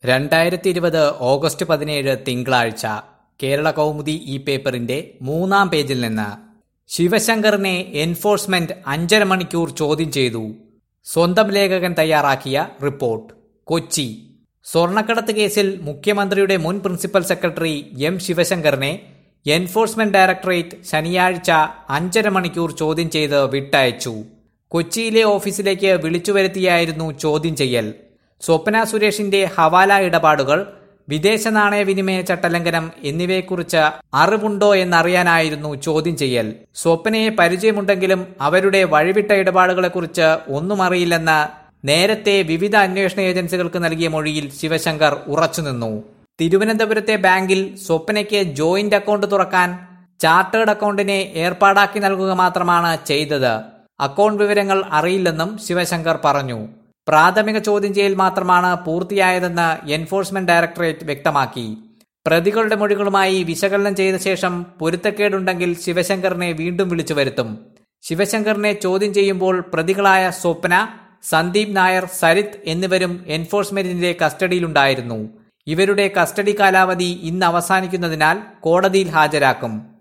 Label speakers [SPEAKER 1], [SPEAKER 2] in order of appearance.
[SPEAKER 1] രണ്ടായിരത്തി ഇരുപത് ഓഗസ്റ്റ് പതിനേഴ് തിങ്കളാഴ്ച കേരള കൗമുദി ഈ പേപ്പറിന്റെ മൂന്നാം പേജിൽ നിന്ന് ശിവശങ്കറിനെ എൻഫോഴ്സ്മെന്റ് അഞ്ചര മണിക്കൂർ ചോദ്യം ചെയ്തു സ്വന്തം ലേഖകൻ തയ്യാറാക്കിയ റിപ്പോർട്ട് കൊച്ചി സ്വർണ്ണക്കടത്ത് കേസിൽ മുഖ്യമന്ത്രിയുടെ മുൻ പ്രിൻസിപ്പൽ സെക്രട്ടറി എം ശിവശങ്കറിനെ എൻഫോഴ്സ്മെന്റ് ഡയറക്ടറേറ്റ് ശനിയാഴ്ച അഞ്ചര മണിക്കൂർ ചോദ്യം ചെയ്ത് വിട്ടയച്ചു കൊച്ചിയിലെ ഓഫീസിലേക്ക് വിളിച്ചുവരുത്തിയായിരുന്നു ചോദ്യം ചെയ്യൽ സ്വപ്ന സുരേഷിന്റെ ഹവാല ഇടപാടുകൾ വിദേശ നാണയ വിനിമയ ചട്ടലംഘനം എന്നിവയെക്കുറിച്ച് അറിവുണ്ടോ എന്നറിയാനായിരുന്നു ചോദ്യം ചെയ്യൽ സ്വപ്നയെ പരിചയമുണ്ടെങ്കിലും അവരുടെ വഴിവിട്ട ഇടപാടുകളെക്കുറിച്ച് ഒന്നും അറിയില്ലെന്ന് നേരത്തെ വിവിധ അന്വേഷണ ഏജൻസികൾക്ക് നൽകിയ മൊഴിയിൽ ശിവശങ്കർ ഉറച്ചുനിന്നു തിരുവനന്തപുരത്തെ ബാങ്കിൽ സ്വപ്നയ്ക്ക് ജോയിന്റ് അക്കൗണ്ട് തുറക്കാൻ ചാർട്ടേഡ് അക്കൗണ്ടിനെ ഏർപ്പാടാക്കി നൽകുക മാത്രമാണ് ചെയ്തത് അക്കൗണ്ട് വിവരങ്ങൾ അറിയില്ലെന്നും ശിവശങ്കർ പറഞ്ഞു പ്രാഥമിക ചോദ്യം ചെയ്യൽ മാത്രമാണ് പൂർത്തിയായതെന്ന് എൻഫോഴ്സ്മെന്റ് ഡയറക്ടറേറ്റ് വ്യക്തമാക്കി പ്രതികളുടെ മൊഴികളുമായി വിശകലനം ചെയ്ത ശേഷം പൊരുത്തക്കേടുണ്ടെങ്കിൽ ശിവശങ്കറിനെ വീണ്ടും വിളിച്ചു വരുത്തും ശിവശങ്കറിനെ ചോദ്യം ചെയ്യുമ്പോൾ പ്രതികളായ സ്വപ്ന സന്ദീപ് നായർ സരിത് എന്നിവരും എൻഫോഴ്സ്മെന്റിന്റെ കസ്റ്റഡിയിലുണ്ടായിരുന്നു ഇവരുടെ കസ്റ്റഡി കാലാവധി ഇന്ന് അവസാനിക്കുന്നതിനാൽ കോടതിയിൽ ഹാജരാക്കും